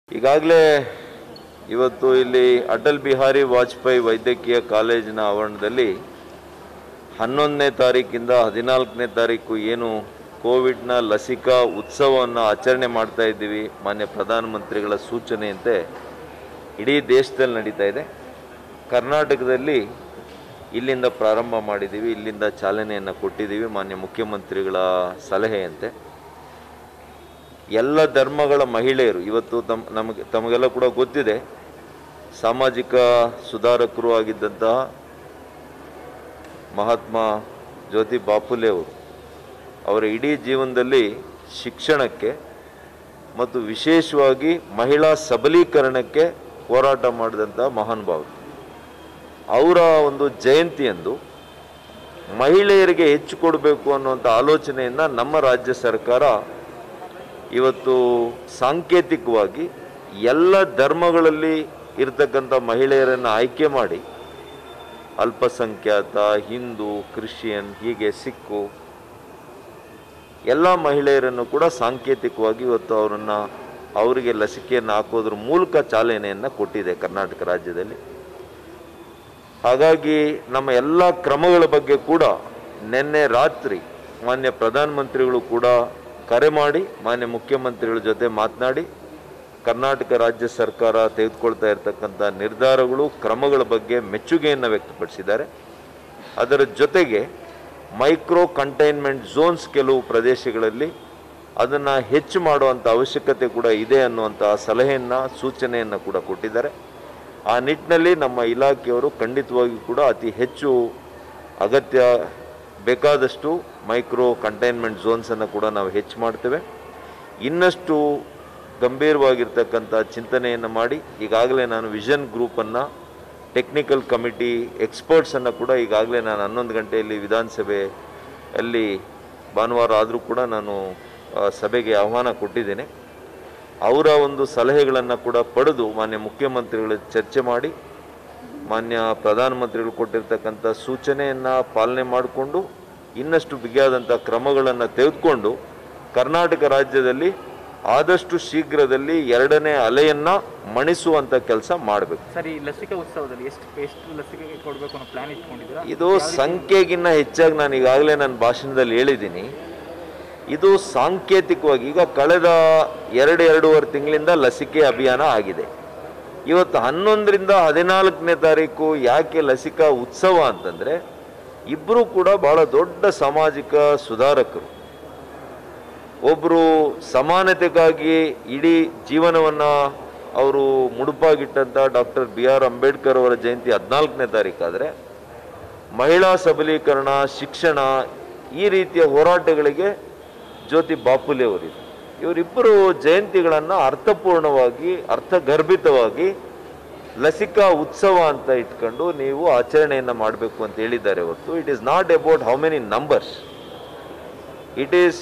ಈಗಾಗಲೇ ಇವತ್ತು ಇಲ್ಲಿ ಅಟಲ್ ಬಿಹಾರಿ ವಾಜಪೇಯಿ ವೈದ್ಯಕೀಯ ಕಾಲೇಜಿನ ಆವರಣದಲ್ಲಿ ಹನ್ನೊಂದನೇ ತಾರೀಕಿಂದ ಹದಿನಾಲ್ಕನೇ ತಾರೀಕು ಏನು ಕೋವಿಡ್ನ ಲಸಿಕಾ ಉತ್ಸವವನ್ನು ಆಚರಣೆ ಮಾಡ್ತಾ ಇದ್ದೀವಿ ಮಾನ್ಯ ಪ್ರಧಾನಮಂತ್ರಿಗಳ ಸೂಚನೆಯಂತೆ ಇಡೀ ದೇಶದಲ್ಲಿ ನಡೀತಾ ಇದೆ ಕರ್ನಾಟಕದಲ್ಲಿ ಇಲ್ಲಿಂದ ಪ್ರಾರಂಭ ಮಾಡಿದ್ದೀವಿ ಇಲ್ಲಿಂದ ಚಾಲನೆಯನ್ನು ಕೊಟ್ಟಿದ್ದೀವಿ ಮಾನ್ಯ ಮುಖ್ಯಮಂತ್ರಿಗಳ ಸಲಹೆಯಂತೆ ಎಲ್ಲ ಧರ್ಮಗಳ ಮಹಿಳೆಯರು ಇವತ್ತು ತಮ್ ನಮಗೆ ತಮಗೆಲ್ಲ ಕೂಡ ಗೊತ್ತಿದೆ ಸಾಮಾಜಿಕ ಸುಧಾರಕರು ಆಗಿದ್ದಂತಹ ಮಹಾತ್ಮ ಜ್ಯೋತಿ ಬಾಪುಲೆ ಅವರು ಅವರ ಇಡೀ ಜೀವನದಲ್ಲಿ ಶಿಕ್ಷಣಕ್ಕೆ ಮತ್ತು ವಿಶೇಷವಾಗಿ ಮಹಿಳಾ ಸಬಲೀಕರಣಕ್ಕೆ ಹೋರಾಟ ಮಾಡಿದಂಥ ಮಹಾನುಭಾವರು ಅವರ ಒಂದು ಜಯಂತಿಯಂದು ಮಹಿಳೆಯರಿಗೆ ಹೆಚ್ಚು ಕೊಡಬೇಕು ಅನ್ನುವಂಥ ಆಲೋಚನೆಯನ್ನು ನಮ್ಮ ರಾಜ್ಯ ಸರ್ಕಾರ ಇವತ್ತು ಸಾಂಕೇತಿಕವಾಗಿ ಎಲ್ಲ ಧರ್ಮಗಳಲ್ಲಿ ಇರ್ತಕ್ಕಂಥ ಮಹಿಳೆಯರನ್ನು ಆಯ್ಕೆ ಮಾಡಿ ಅಲ್ಪಸಂಖ್ಯಾತ ಹಿಂದೂ ಕ್ರಿಶ್ಚಿಯನ್ ಹೀಗೆ ಸಿಕ್ಕು ಎಲ್ಲ ಮಹಿಳೆಯರನ್ನು ಕೂಡ ಸಾಂಕೇತಿಕವಾಗಿ ಇವತ್ತು ಅವರನ್ನು ಅವರಿಗೆ ಲಸಿಕೆಯನ್ನು ಹಾಕೋದ್ರ ಮೂಲಕ ಚಾಲನೆಯನ್ನು ಕೊಟ್ಟಿದೆ ಕರ್ನಾಟಕ ರಾಜ್ಯದಲ್ಲಿ ಹಾಗಾಗಿ ನಮ್ಮ ಎಲ್ಲ ಕ್ರಮಗಳ ಬಗ್ಗೆ ಕೂಡ ನಿನ್ನೆ ರಾತ್ರಿ ಮಾನ್ಯ ಪ್ರಧಾನಮಂತ್ರಿಗಳು ಕೂಡ ಕರೆ ಮಾಡಿ ಮಾನ್ಯ ಮುಖ್ಯಮಂತ್ರಿಗಳ ಜೊತೆ ಮಾತನಾಡಿ ಕರ್ನಾಟಕ ರಾಜ್ಯ ಸರ್ಕಾರ ತೆಗೆದುಕೊಳ್ತಾ ಇರತಕ್ಕಂಥ ನಿರ್ಧಾರಗಳು ಕ್ರಮಗಳ ಬಗ್ಗೆ ಮೆಚ್ಚುಗೆಯನ್ನು ವ್ಯಕ್ತಪಡಿಸಿದ್ದಾರೆ ಅದರ ಜೊತೆಗೆ ಮೈಕ್ರೋ ಕಂಟೈನ್ಮೆಂಟ್ ಝೋನ್ಸ್ ಕೆಲವು ಪ್ರದೇಶಗಳಲ್ಲಿ ಅದನ್ನು ಹೆಚ್ಚು ಮಾಡುವಂಥ ಅವಶ್ಯಕತೆ ಕೂಡ ಇದೆ ಅನ್ನುವಂಥ ಸಲಹೆಯನ್ನು ಸೂಚನೆಯನ್ನು ಕೂಡ ಕೊಟ್ಟಿದ್ದಾರೆ ಆ ನಿಟ್ಟಿನಲ್ಲಿ ನಮ್ಮ ಇಲಾಖೆಯವರು ಖಂಡಿತವಾಗಿಯೂ ಕೂಡ ಅತಿ ಹೆಚ್ಚು ಅಗತ್ಯ ಬೇಕಾದಷ್ಟು ಮೈಕ್ರೋ ಕಂಟೈನ್ಮೆಂಟ್ ಝೋನ್ಸನ್ನು ಕೂಡ ನಾವು ಹೆಚ್ಚು ಮಾಡ್ತೇವೆ ಇನ್ನಷ್ಟು ಗಂಭೀರವಾಗಿರ್ತಕ್ಕಂಥ ಚಿಂತನೆಯನ್ನು ಮಾಡಿ ಈಗಾಗಲೇ ನಾನು ವಿಷನ್ ಗ್ರೂಪನ್ನು ಟೆಕ್ನಿಕಲ್ ಕಮಿಟಿ ಎಕ್ಸ್ಪರ್ಟ್ಸನ್ನು ಕೂಡ ಈಗಾಗಲೇ ನಾನು ಹನ್ನೊಂದು ಗಂಟೆಯಲ್ಲಿ ವಿಧಾನಸಭೆ ಅಲ್ಲಿ ಭಾನುವಾರ ಆದರೂ ಕೂಡ ನಾನು ಆ, ಸಭೆಗೆ ಆಹ್ವಾನ ಕೊಟ್ಟಿದ್ದೇನೆ ಅವರ ಒಂದು ಸಲಹೆಗಳನ್ನು ಕೂಡ ಪಡೆದು ಮಾನ್ಯ ಮುಖ್ಯಮಂತ್ರಿಗಳು ಚರ್ಚೆ ಮಾಡಿ ಮಾನ್ಯ ಪ್ರಧಾನಮಂತ್ರಿಗಳು ಕೊಟ್ಟಿರ್ತಕ್ಕಂಥ ಸೂಚನೆಯನ್ನು ಪಾಲನೆ ಮಾಡಿಕೊಂಡು ಇನ್ನಷ್ಟು ಬಿಗಿಯಾದಂಥ ಕ್ರಮಗಳನ್ನು ತೆಗೆದುಕೊಂಡು ಕರ್ನಾಟಕ ರಾಜ್ಯದಲ್ಲಿ ಆದಷ್ಟು ಶೀಘ್ರದಲ್ಲಿ ಎರಡನೇ ಅಲೆಯನ್ನು ಮಣಿಸುವಂಥ ಕೆಲಸ ಮಾಡಬೇಕು ಸರ್ ಈ ಲಸಿಕಾ ಉತ್ಸವದಲ್ಲಿ ಎಷ್ಟು ಎಷ್ಟು ಲಸಿಕೆ ಕೊಡಬೇಕು ಅನ್ನೋ ಪ್ಲಾನ್ ಇಟ್ಕೊಂಡಿದ್ದೀರಾ ಇದು ಸಂಖ್ಯೆಗಿನ್ನ ಹೆಚ್ಚಾಗಿ ನಾನು ಈಗಾಗಲೇ ನನ್ನ ಭಾಷಣದಲ್ಲಿ ಹೇಳಿದ್ದೀನಿ ಇದು ಸಾಂಕೇತಿಕವಾಗಿ ಈಗ ಕಳೆದ ಎರಡು ಎರಡೂವರೆ ತಿಂಗಳಿಂದ ಲಸಿಕೆ ಅಭಿಯಾನ ಆಗಿದೆ ಇವತ್ತು ಹನ್ನೊಂದರಿಂದ ಹದಿನಾಲ್ಕನೇ ತಾರೀಕು ಯಾಕೆ ಲಸಿಕಾ ಉತ್ಸವ ಅಂತಂದರೆ ಇಬ್ಬರು ಕೂಡ ಬಹಳ ದೊಡ್ಡ ಸಾಮಾಜಿಕ ಸುಧಾರಕರು ಒಬ್ಬರು ಸಮಾನತೆಗಾಗಿ ಇಡೀ ಜೀವನವನ್ನು ಅವರು ಮುಡುಪಾಗಿಟ್ಟಂಥ ಡಾಕ್ಟರ್ ಬಿ ಆರ್ ಅಂಬೇಡ್ಕರ್ ಅವರ ಜಯಂತಿ ಹದಿನಾಲ್ಕನೇ ತಾರೀಕಾದರೆ ಮಹಿಳಾ ಸಬಲೀಕರಣ ಶಿಕ್ಷಣ ಈ ರೀತಿಯ ಹೋರಾಟಗಳಿಗೆ ಜ್ಯೋತಿ ಬಾಪುಲೆ ಅವರಿದ್ದಾರೆ ಇವರಿಬ್ಬರು ಜಯಂತಿಗಳನ್ನು ಅರ್ಥಪೂರ್ಣವಾಗಿ ಅರ್ಥಗರ್ಭಿತವಾಗಿ ಲಸಿಕಾ ಉತ್ಸವ ಅಂತ ಇಟ್ಕೊಂಡು ನೀವು ಆಚರಣೆಯನ್ನು ಮಾಡಬೇಕು ಅಂತ ಹೇಳಿದ್ದಾರೆ ಹೊರತು it is not about how many numbers it is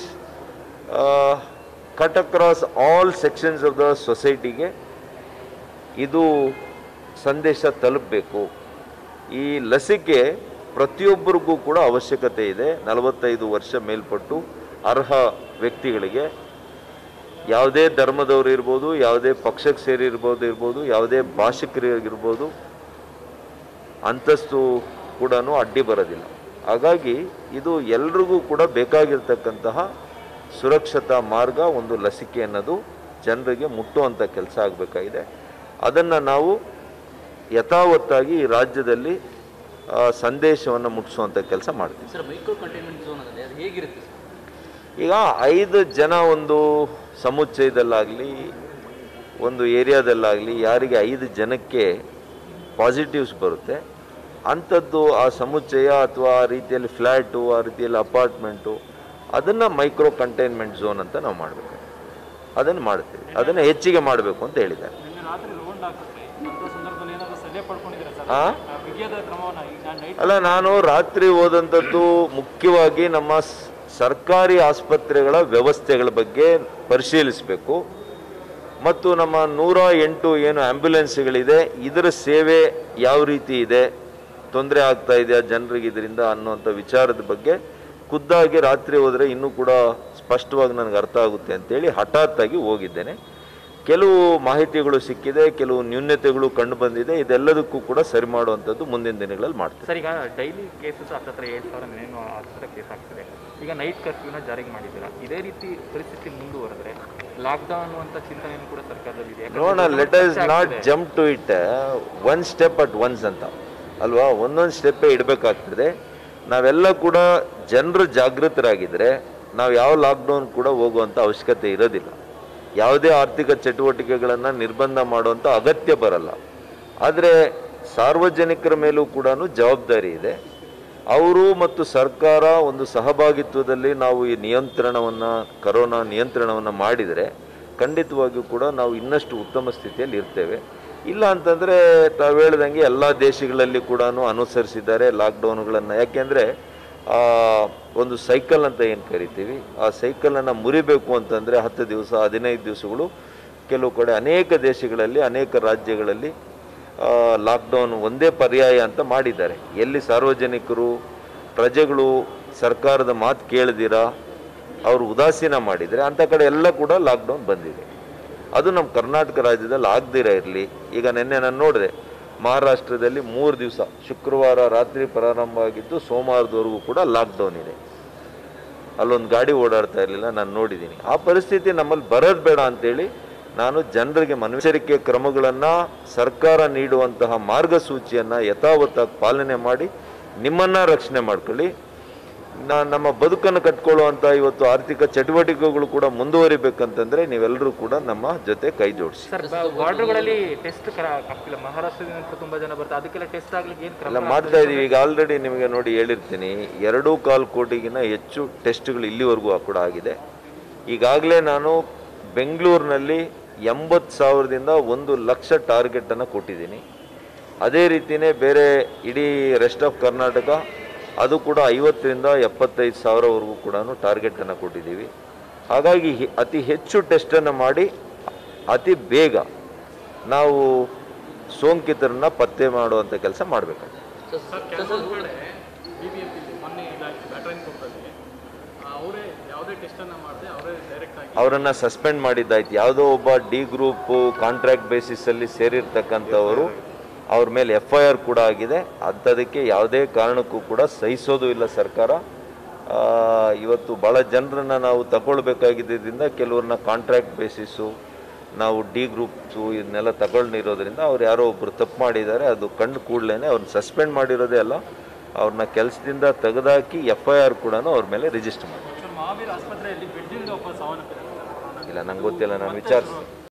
cut across all sections of the ಸೊಸೈಟಿಗೆ ಇದು ಸಂದೇಶ ತಲುಪಬೇಕು ಈ ಲಸಿಕೆ ಪ್ರತಿಯೊಬ್ಬರಿಗೂ ಕೂಡ ಅವಶ್ಯಕತೆ ಇದೆ ನಲವತ್ತೈದು ವರ್ಷ ಮೇಲ್ಪಟ್ಟು ಅರ್ಹ ವ್ಯಕ್ತಿಗಳಿಗೆ ಯಾವುದೇ ಧರ್ಮದವರು ಇರ್ಬೋದು ಯಾವುದೇ ಪಕ್ಷಕ್ಕೆ ಸೇರಿರ್ಬೋದು ಇರ್ಬೋದು ಯಾವುದೇ ಭಾಷಿಕರಿಗಿರ್ಬೋದು ಅಂತಸ್ತು ಕೂಡ ಅಡ್ಡಿ ಬರೋದಿಲ್ಲ ಹಾಗಾಗಿ ಇದು ಎಲ್ರಿಗೂ ಕೂಡ ಬೇಕಾಗಿರ್ತಕ್ಕಂತಹ ಸುರಕ್ಷತಾ ಮಾರ್ಗ ಒಂದು ಲಸಿಕೆ ಅನ್ನೋದು ಜನರಿಗೆ ಮುಟ್ಟುವಂಥ ಕೆಲಸ ಆಗಬೇಕಾಗಿದೆ ಅದನ್ನು ನಾವು ಯಥಾವತ್ತಾಗಿ ಈ ರಾಜ್ಯದಲ್ಲಿ ಆ, ಸಂದೇಶವನ್ನು ಮುಟ್ಟಿಸುವಂಥ ಕೆಲಸ ಮಾಡ್ತೀವಿ ಸರ್ ಮೈಕ್ರೋ ಕಂಟೈನ್ಮೆಂಟ್ ಝೋನ್ ಅದಲ್ಲ ಅದು ಹೇಗಿರುತ್ತೆ ಸರ್ ಈಗ ಐದು ಜನ ಒಂದು ಸಮುಚ್ಚಯದಲ್ಲಾಗಲಿ ಒಂದು ಏರಿಯಾದಲ್ಲಾಗಲಿ ಯಾರಿಗೆ ಐದು ಜನಕ್ಕೆ ಪಾಸಿಟಿವ್ಸ್ ಬರುತ್ತೆ ಅಂಥದ್ದು ಆ ಸಮುಚ್ಚಯ ಅಥವಾ ಆ ರೀತಿಯಲ್ಲಿ ಫ್ಲ್ಯಾಟು ಆ ರೀತಿಯಲ್ಲಿ ಅಪಾರ್ಟ್ಮೆಂಟು ಅದನ್ನು ಮೈಕ್ರೋ ಕಂಟೈನ್ಮೆಂಟ್ ಝೋನ್ ಅಂತ ನಾವು ಮಾಡಬೇಕು ಅದನ್ನು ಮಾಡ್ತೀವಿ ಅದನ್ನು ಹೆಚ್ಚಿಗೆ ಮಾಡಬೇಕು ಅಂತ ಹೇಳಿದ್ದಾರೆ ನಿನ್ನೆ ರಾತ್ರಿ ರೌಂಡ್ ಆಗುತ್ತೆ ಅಂತ ಸಂದರ್ಭದಲ್ಲಿ ಏನಾದರೂ ಸಲಹೆ ಪಡ್ಕೊಂಡಿದ್ದೀರಾ ಸರ್ ಆ? ಆ ಬಿಗಿಯಾದ ಕ್ರಮವನ್ನು ಈಗ ನಾನು ನೈಟ್ ಅಲ್ಲ ನಾನು ರಾತ್ರಿ ಓದಂಥದ್ದು ಮುಖ್ಯವಾಗಿ ನಮ್ಮ ಸ್- ಸರ್ಕಾರಿ ಆಸ್ಪತ್ರೆಗಳ ವ್ಯವಸ್ಥೆಗಳ ಬಗ್ಗೆ ಪರಿಶೀಲಿಸಬೇಕು ಮತ್ತು ನಮ್ಮ ನೂರ ಎಂಟು ಏನು ಆ್ಯಂಬ್ಯುಲೆನ್ಸ್ಗಳಿದೆ ಇದರ ಸೇವೆ ಯಾವ ರೀತಿ ಇದೆ ತೊಂದರೆ ಆಗ್ತಾ ಇದೆಯಾ ಜನರಿಗೆ ಇದರಿಂದ ಅನ್ನುವಂಥ ವಿಚಾರದ ಬಗ್ಗೆ ಖುದ್ದಾಗಿ ರಾತ್ರಿ ಹೋದರೆ ಇನ್ನೂ ಕೂಡ ಸ್ಪಷ್ಟವಾಗಿ ನನಗೆ ಅರ್ಥ ಆಗುತ್ತೆ ಅಂತೇಳಿ ಹಠಾತ್ತಾಗಿ ಹೋಗಿದ್ದೇನೆ ಕೆಲವು ಮಾಹಿತಿಗಳು ಸಿಕ್ಕಿದೆ ಕೆಲವು ನ್ಯೂನ್ಯತೆಗಳು ಕಂಡು ಬಂದಿದೆ ಇದೆಲ್ಲದಕ್ಕೂ ಕೂಡ ಸರಿ ಮಾಡುವಂಥದ್ದು ಮುಂದಿನ ದಿನಗಳಲ್ಲಿ ಮಾಡ್ತೀವಿ ಸರ್ ಈಗ ಡೈಲಿ ಕೇಸಸ್ ಹತ್ತತ್ರ ಏಳು ಸಾವಿರ ನೇನು ಹತ್ತಿರ ಕೇಸ್ ಆಗ್ತದೆ ಈಗ ನೈಟ್ ಕರ್ಫ್ಯೂನ ಜಾರಿಗೆ ಮಾಡಿದ್ದೀರಾ ಇದೇ ರೀತಿ ಪರಿಸ್ಥಿತಿ ಮುಂದುವರೆದ್ರೆ ಲಾಕ್ಡೌನ್ ಅಂತ ಚಿಂತನೆಯನ್ನು ಕೂಡ ಸರ್ಕಾರದಲ್ಲಿ ಇದೆ ನೋಡೋಣ let us not jump to it one step at once ಅಂತ ಅಲ್ವಾ ಒಂದೊಂದು ಸ್ಟೆಪ್ಪೇ ಇಡಬೇಕಾಗ್ತದೆ ನಾವೆಲ್ಲ ಕೂಡ ಜನರು ಜಾಗೃತರಾಗಿದ್ದರೆ ನಾವು ಯಾವ ಲಾಕ್ಡೌನ್ ಕೂಡ ಹೋಗುವಂಥ ಅವಶ್ಯಕತೆ ಇರೋದಿಲ್ಲ ಯಾವುದೇ ಆರ್ಥಿಕ ಚಟುವಟಿಕೆಗಳನ್ನು ನಿರ್ಬಂಧ ಮಾಡುವಂಥ ಅಗತ್ಯ ಬರಲ್ಲ ಆದರೆ ಸಾರ್ವಜನಿಕರ ಮೇಲೂ ಕೂಡ ಜವಾಬ್ದಾರಿ ಇದೆ ಅವರು ಮತ್ತು ಸರ್ಕಾರ ಒಂದು ಸಹಭಾಗಿತ್ವದಲ್ಲಿ ನಾವು ಈ ನಿಯಂತ್ರಣವನ್ನು ಕರೋನಾ ನಿಯಂತ್ರಣವನ್ನು ಮಾಡಿದರೆ ಖಂಡಿತವಾಗಿಯೂ ಕೂಡ ನಾವು ಇನ್ನಷ್ಟು ಉತ್ತಮ ಸ್ಥಿತಿಯಲ್ಲಿ ಇರ್ತೇವೆ ಇಲ್ಲ ಅಂತಂದರೆ ತಾವು ಹೇಳ್ದಂಗೆ ಎಲ್ಲ ದೇಶಗಳಲ್ಲಿ ಕೂಡ ಅನುಸರಿಸಿದ್ದಾರೆ ಲಾಕ್ಡೌನ್ಗಳನ್ನು ಯಾಕೆಂದರೆ ಒಂದು ಸೈಕಲ್ ಅಂತ ಏನು ಕರಿತೀವಿ ಆ ಸೈಕಲನ್ನು ಮುರಿಬೇಕು ಅಂತಂದರೆ ಹತ್ತು ದಿವಸ ಹದಿನೈದು ದಿವಸಗಳು ಕೆಲವು ಕಡೆ ಅನೇಕ ದೇಶಗಳಲ್ಲಿ ಅನೇಕ ರಾಜ್ಯಗಳಲ್ಲಿ ಲಾಕ್ಡೌನ್ ಒಂದೇ ಪರ್ಯಾಯ ಅಂತ ಮಾಡಿದ್ದಾರೆ ಎಲ್ಲಿ ಸಾರ್ವಜನಿಕರು ಪ್ರಜೆಗಳು ಸರ್ಕಾರದ ಮಾತು ಕೇಳದಿರ ಅವರು ಉದಾಸೀನ ಮಾಡಿದರೆ ಅಂಥ ಕಡೆ ಎಲ್ಲ ಕೂಡ ಲಾಕ್ಡೌನ್ ಬಂದಿದೆ ಅದು ನಮ್ಮ ಕರ್ನಾಟಕ ರಾಜ್ಯದಲ್ಲಿ ಆಗದಿರ ಇರಲಿ ಈಗ ನಿನ್ನೆ ನಾನು ನೋಡಿದೆ ಮಹಾರಾಷ್ಟ್ರದಲ್ಲಿ ಮೂರು ದಿವಸ ಶುಕ್ರವಾರ ರಾತ್ರಿ ಪ್ರಾರಂಭ ಆಗಿದ್ದು ಸೋಮವಾರದವರೆಗೂ ಕೂಡ ಲಾಕ್ಡೌನ್ ಇದೆ ಅಲ್ಲೊಂದು ಗಾಡಿ ಓಡಾಡ್ತಾ ಇರಲಿಲ್ಲ ನಾನು ನೋಡಿದ್ದೀನಿ ಆ ಪರಿಸ್ಥಿತಿ ನಮ್ಮಲ್ಲಿ ಬರೋದು ಬೇಡ ಅಂತೇಳಿ ನಾನು ಜನರಿಗೆ ಮುನ್ನೆಚ್ಚರಿಕೆ ಕ್ರಮಗಳನ್ನು ಸರ್ಕಾರ ನೀಡುವಂತಹ ಮಾರ್ಗಸೂಚಿಯನ್ನು ಯಥಾವತ್ತಾಗಿ ಪಾಲನೆ ಮಾಡಿ ನಿಮ್ಮನ್ನು ರಕ್ಷಣೆ ಮಾಡ್ಕೊಳ್ಳಿ ನಾ ನಮ್ಮ ಬದುಕನ್ನು ಕಟ್ಕೊಳ್ಳುವಂಥ ಇವತ್ತು ಆರ್ಥಿಕ ಚಟುವಟಿಕೆಗಳು ಕೂಡ ಮುಂದುವರಿಬೇಕಂತಂದ್ರೆ ನೀವೆಲ್ಲರೂ ಕೂಡ ನಮ್ಮ ಜೊತೆ ಕೈ ಜೋಡಿಸಿ ಸರ್ ಬಾರ್ಡರ್ಗಳಲ್ಲಿ ಟೆಸ್ಟ್ ಆಗ್ತಿಲ್ಲ ಮಹಾರಾಷ್ಟ್ರದಿಂದ ತುಂಬಾ ಜನ ಬರ್ತಾರೆ ಅದಕ್ಕೆಲ್ಲ ಟೆಸ್ಟ್ ಆಗ್ಲಿಕ್ಕೆ ಏನು ಎಲ್ಲ ಕ್ರಮ ಮಾಡ್ತಾ ಇದೀವಿ ಈಗ ಆಲ್ರೆಡಿ ನಿಮಗೆ ನೋಡಿ ಹೇಳಿರ್ತೀನಿ ಎರಡೂ ಕಾಲು ಕೋಟಿಗಿನ ಹೆಚ್ಚು ಟೆಸ್ಟ್ಗಳು ಇಲ್ಲಿವರೆಗೂ ಕೂಡ ಆಗಿದೆ ಈಗಾಗಲೇ ನಾನು ಬೆಂಗಳೂರಿನಲ್ಲಿ ಎಂಬತ್ತು ಸಾವಿರದಿಂದ ಒಂದು ಲಕ್ಷ ಟಾರ್ಗೆಟನ್ನು ಕೊಟ್ಟಿದ್ದೀನಿ ಅದೇ ರೀತಿಯೇ ಬೇರೆ ಇಡೀ ರೆಸ್ಟ್ ಆಫ್ ಕರ್ನಾಟಕ ಅದು ಕೂಡ ಐವತ್ತರಿಂದ ಎಪ್ಪತ್ತೈದು ಸಾವಿರವರೆಗೂ ಕೂಡ ಟಾರ್ಗೆಟನ್ನು ಕೊಟ್ಟಿದ್ದೀವಿ ಹಾಗಾಗಿ ಹೆ- ಅತಿ ಹೆಚ್ಚು ಟೆಸ್ಟನ್ನು ಮಾಡಿ ಅತಿ ಬೇಗ ನಾವು ಸೋಂಕಿತರನ್ನ ಪತ್ತೆ ಮಾಡುವಂಥ ಕೆಲಸ ಮಾಡಬೇಕಾಗುತ್ತೆ ಕೆಲವೊಂದು ಕಡೆ ಬಿ ಬಿ ಎಂ ಪಿಲಿ ಮೊನ್ನೆ ಇದಾಯ್ತು ಬ್ಯಾಟ್ರೈನ್ ಕೊಪ್ಪಲ್ಲಿ ಅವರೇ ಯಾವುದೇ ಟೆಸ್ಟನ್ನು ಮಾಡದೆ ಅವರೇ ಡೈರೆಕ್ಟ್ ಆಗಿ ಅವರನ್ನು ಸಸ್ಪೆಂಡ್ ಮಾಡಿದ್ದಾಯ್ತು ಯಾವುದೋ ಒಬ್ಬ ಡಿ ಗ್ರೂಪ್ ಕಾಂಟ್ರಾಕ್ಟ್ ಬೇಸಿಸಲ್ಲಿ ಸೇರಿರ್ತಕ್ಕಂಥವರು ಅವ್ರ ಮೇಲೆ ಎಫ್ ಐ ಆರ್ ಕೂಡ ಆಗಿದೆ ಅಂಥದಕ್ಕೆ ಯಾವುದೇ ಕಾರಣಕ್ಕೂ ಕೂಡ ಸಹಿಸೋದು ಇಲ್ಲ ಸರ್ಕಾರ ಆ, ಇವತ್ತು ಭಾಳ ಜನರನ್ನ ನಾವು ತಗೊಳ್ಬೇಕಾಗಿದ್ದರಿಂದ ಕೆಲವ್ರನ್ನ ಕಾಂಟ್ರಾಕ್ಟ್ ಬೇಸಿಸು ನಾವು ಡಿ ಗ್ರೂಪ್ಸು ಇದನ್ನೆಲ್ಲ ತಗೊಳ್ಳಿರೋದ್ರಿಂದ ಅವ್ರು ಯಾರೋ ಒಬ್ಬರು ತಪ್ಪು ಮಾಡಿದ್ದಾರೆ ಅದು ಕಂಡು ಕೂಡಲೇ ಅವ್ರನ್ನ ಸಸ್ಪೆಂಡ್ ಮಾಡಿರೋದೇ ಅಲ್ಲ ಅವ್ರನ್ನ ಕೆಲಸದಿಂದ ತೆಗೆದಾಕಿ ಎಫ್ ಐ ಆರ್ ಕೂಡ ಅವ್ರ ಮೇಲೆ ರಿಜಿಸ್ಟರ್ ಮಾಡಿ ಮಹಾವೀರ್ ಆಸ್ಪತ್ರೆಯಲ್ಲಿ ಬೆಡ್ಡಿಂದ ಒಬ್ಬ ಸಾವನ್ನಪ್ಪಿದ್ದಾರೆ ಇಲ್ಲ ನಂಗೆ ಗೊತ್ತಿಲ್ಲ ನಾನು ವಿಚಾರಿಸಿ